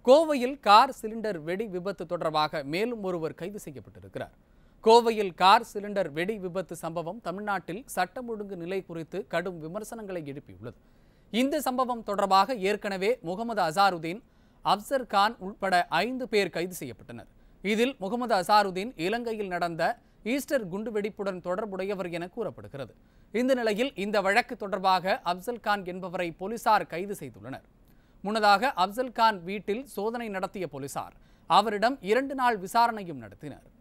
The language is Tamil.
கோவையில் கார் சிலிண்டர் வெடி விபத்து தொடர்பாக மேலும் ஒருவர் கைது செய்யப்பட்டிருக்கிறார் கோவையில் கார் சிலிண்டர் வெடி விபத்து சம்பவம் தமிழ்நாட்டில் சட்டம் ஒழுங்கு நிலை குறித்து கடும் விமர்சனங்களை எழுப்பியுள்ளது இந்த சம்பவம் தொடர்பாக ஏற்கனவே முகமது அசாருதீன் அப்சர் கான் உட்பட ஐந்து பேர் கைது செய்யப்பட்டனர் இதில் முகமது அசாருதீன் இலங்கையில் நடந்த ஈஸ்டர் குண்டுவெடிப்புடன் தொடர்புடையவர் என கூறப்படுகிறது இந்த நிலையில் இந்த வழக்கு தொடர்பாக அப்சல் கான் என்பவரை போலீசார் கைது செய்துள்ளனர் முன்னதாக அப்சல் கான் வீட்டில் சோதனை நடத்திய போலீசார் அவரிடம் இரண்டு நாள் விசாரணையும் நடத்தினர்